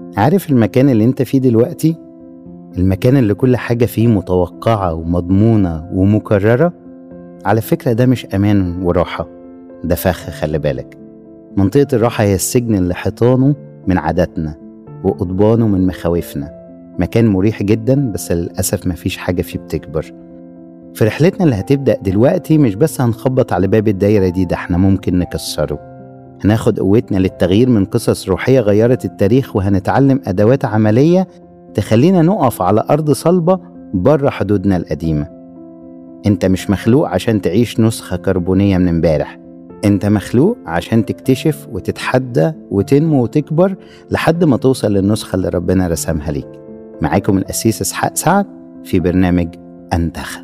عارف المكان اللي انت فيه دلوقتي المكان اللي كل حاجة فيه متوقعة ومضمونة ومكررة على فكرة ده مش أمان وراحة ده فخ خلي بالك منطقة الراحة هي السجن اللي حيطانه من عاداتنا وقضبانه من مخاوفنا مكان مريح جدا بس للأسف مفيش حاجة فيه بتكبر في رحلتنا اللي هتبدأ دلوقتي مش بس هنخبط على باب الدايرة دي ده احنا ممكن نكسره هناخد قوتنا للتغيير من قصص روحية غيرت التاريخ وهنتعلم أدوات عملية تخلينا نقف على أرض صلبة بره حدودنا القديمة انت مش مخلوق عشان تعيش نسخة كربونية من امبارح انت مخلوق عشان تكتشف وتتحدى وتنمو وتكبر لحد ما توصل للنسخة اللي ربنا رسمها ليك معاكم الأسيس إسحاق سعد في برنامج أنتخب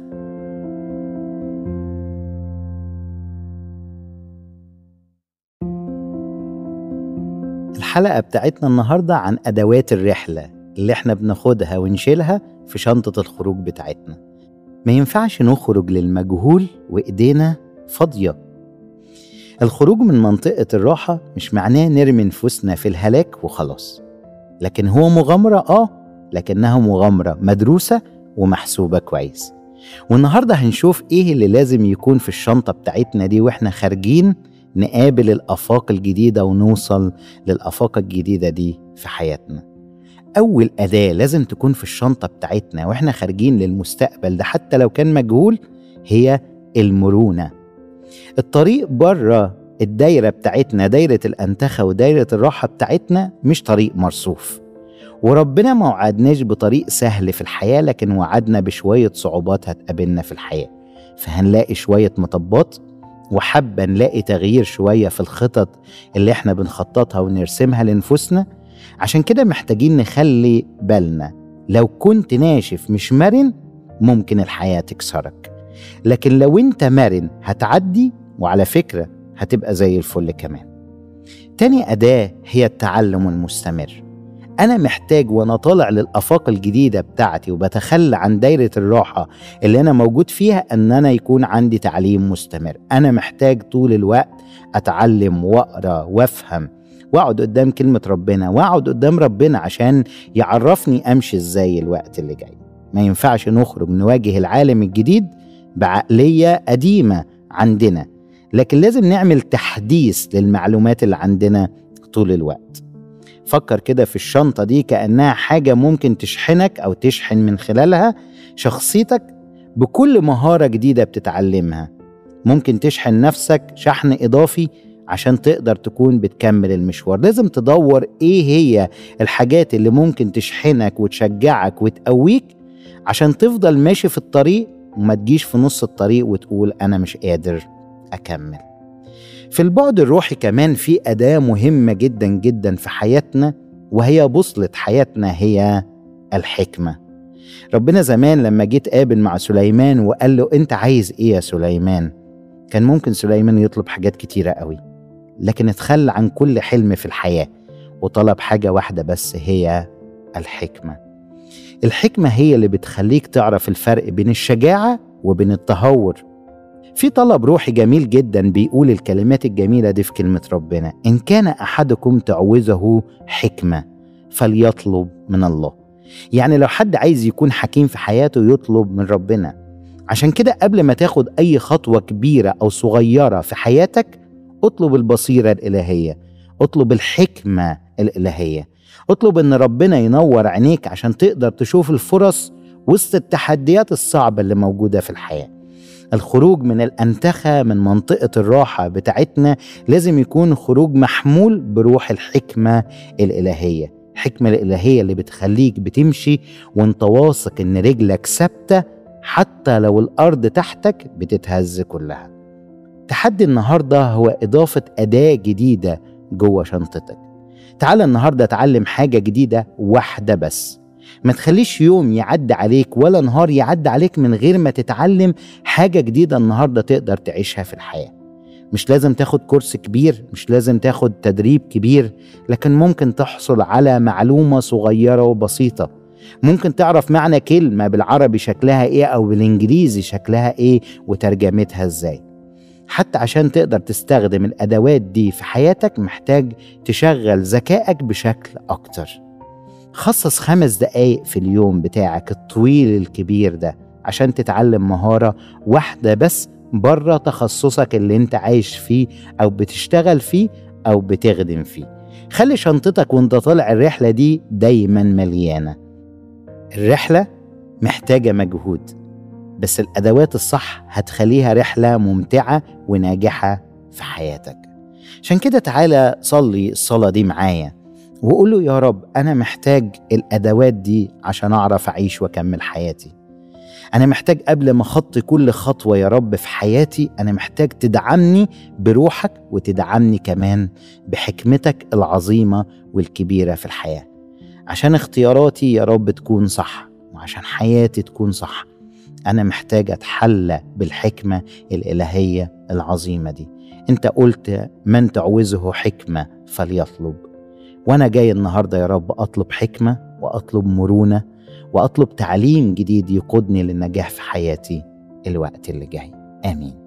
الحلقة بتاعتنا النهاردة عن أدوات الرحلة اللي احنا بناخدها ونشيلها في شنطة الخروج بتاعتنا ما ينفعش نخرج للمجهول وإيدينا فاضية الخروج من منطقة الراحة مش معناه نرمي نفوسنا في الهلاك وخلاص لكن هو مغامرة آه لكنها مغامرة مدروسة ومحسوبة كويس والنهاردة هنشوف إيه اللي لازم يكون في الشنطة بتاعتنا دي وإحنا خارجين نقابل الآفاق الجديدة ونوصل للآفاق الجديدة دي في حياتنا أول أداة لازم تكون في الشنطة بتاعتنا وإحنا خارجين للمستقبل ده حتى لو كان مجهول هي المرونة الطريق بره الدايرة بتاعتنا دايرة الأنتخة ودايرة الراحة بتاعتنا مش طريق مرصوف وربنا ما وعدناش بطريق سهل في الحياة لكن وعدنا بشوية صعوبات هتقابلنا في الحياة فهنلاقي شوية مطبات وحابة نلاقي تغيير شوية في الخطط اللي احنا بنخططها ونرسمها لنفوسنا عشان كده محتاجين نخلي بالنا لو كنت ناشف مش مرن ممكن الحياة تكسرك لكن لو انت مرن هتعدي وعلى فكرة هتبقى زي الفل كمان تاني أداة هي التعلم المستمر أنا محتاج وأنا طالع للآفاق الجديدة بتاعتي وبتخلى عن دايرة الراحة اللي أنا موجود فيها أن أنا يكون عندي تعليم مستمر أنا محتاج طول الوقت أتعلم وأقرأ وأفهم وأقعد قدام كلمة ربنا وأقعد قدام ربنا عشان يعرفني أمشي إزاي الوقت اللي جاي ما ينفعش نخرج نواجه العالم الجديد بعقلية قديمة عندنا لكن لازم نعمل تحديث للمعلومات اللي عندنا طول الوقت فكر كده في الشنطة دي كأنها حاجة ممكن تشحنك أو تشحن من خلالها شخصيتك بكل مهارة جديدة بتتعلمها ممكن تشحن نفسك شحن إضافي عشان تقدر تكون بتكمل المشوار لازم تدور إيه هي الحاجات اللي ممكن تشحنك وتشجعك وتقويك عشان تفضل ماشي في الطريق وما تجيش في نص الطريق وتقول أنا مش قادر أكمل في البعد الروحي كمان في أداة مهمة جدا جدا في حياتنا وهي بوصلة حياتنا هي الحكمة ربنا زمان لما جيت قابل مع سليمان وقال له أنت عايز إيه يا سليمان كان ممكن سليمان يطلب حاجات كتيرة قوي لكن اتخلى عن كل حلم في الحياة وطلب حاجة واحدة بس هي الحكمة الحكمة هي اللي بتخليك تعرف الفرق بين الشجاعة وبين التهور في طلب روحي جميل جدا بيقول الكلمات الجميلة دي في كلمة ربنا إن كان أحدكم تعوزه حكمة فليطلب من الله يعني لو حد عايز يكون حكيم في حياته يطلب من ربنا عشان كده قبل ما تاخد أي خطوة كبيرة أو صغيرة في حياتك اطلب البصيرة الإلهية اطلب الحكمة الإلهية اطلب ان ربنا ينور عينيك عشان تقدر تشوف الفرص وسط التحديات الصعبة اللي موجودة في الحياة الخروج من الأنتخة من منطقة الراحة بتاعتنا لازم يكون خروج محمول بروح الحكمة الإلهية الحكمة الإلهية اللي بتخليك بتمشي وانت واثق ان رجلك ثابتة حتى لو الأرض تحتك بتتهز كلها تحدي النهاردة هو إضافة أداة جديدة جوه شنطتك تعال النهاردة اتعلم حاجة جديدة واحدة بس ما تخليش يوم يعدي عليك ولا نهار يعدي عليك من غير ما تتعلم حاجة جديدة النهاردة تقدر تعيشها في الحياة مش لازم تاخد كورس كبير مش لازم تاخد تدريب كبير لكن ممكن تحصل على معلومة صغيرة وبسيطة ممكن تعرف معنى كلمة بالعربي شكلها ايه او بالانجليزي شكلها ايه وترجمتها ازاي حتى عشان تقدر تستخدم الادوات دي في حياتك محتاج تشغل ذكائك بشكل اكتر خصص خمس دقايق في اليوم بتاعك الطويل الكبير ده عشان تتعلم مهارة واحدة بس بره تخصصك اللي انت عايش فيه او بتشتغل فيه او بتخدم فيه خلي شنطتك وانت طالع الرحلة دي دايما مليانة الرحلة محتاجة مجهود بس الأدوات الصح هتخليها رحلة ممتعة وناجحة في حياتك عشان كده تعالى صلي الصلاة دي معايا وقول له يا رب أنا محتاج الأدوات دي عشان أعرف أعيش وأكمل حياتي أنا محتاج قبل ما أخطي كل خطوة يا رب في حياتي أنا محتاج تدعمني بروحك وتدعمني كمان بحكمتك العظيمة والكبيرة في الحياة عشان اختياراتي يا رب تكون صح وعشان حياتي تكون صح أنا محتاج أتحلى بالحكمة الإلهية العظيمة دي أنت قلت من تعوزه حكمة فليطلب وأنا جاي النهاردة يا رب أطلب حكمة وأطلب مرونة وأطلب تعليم جديد يقودني للنجاح في حياتي الوقت اللي جاي آمين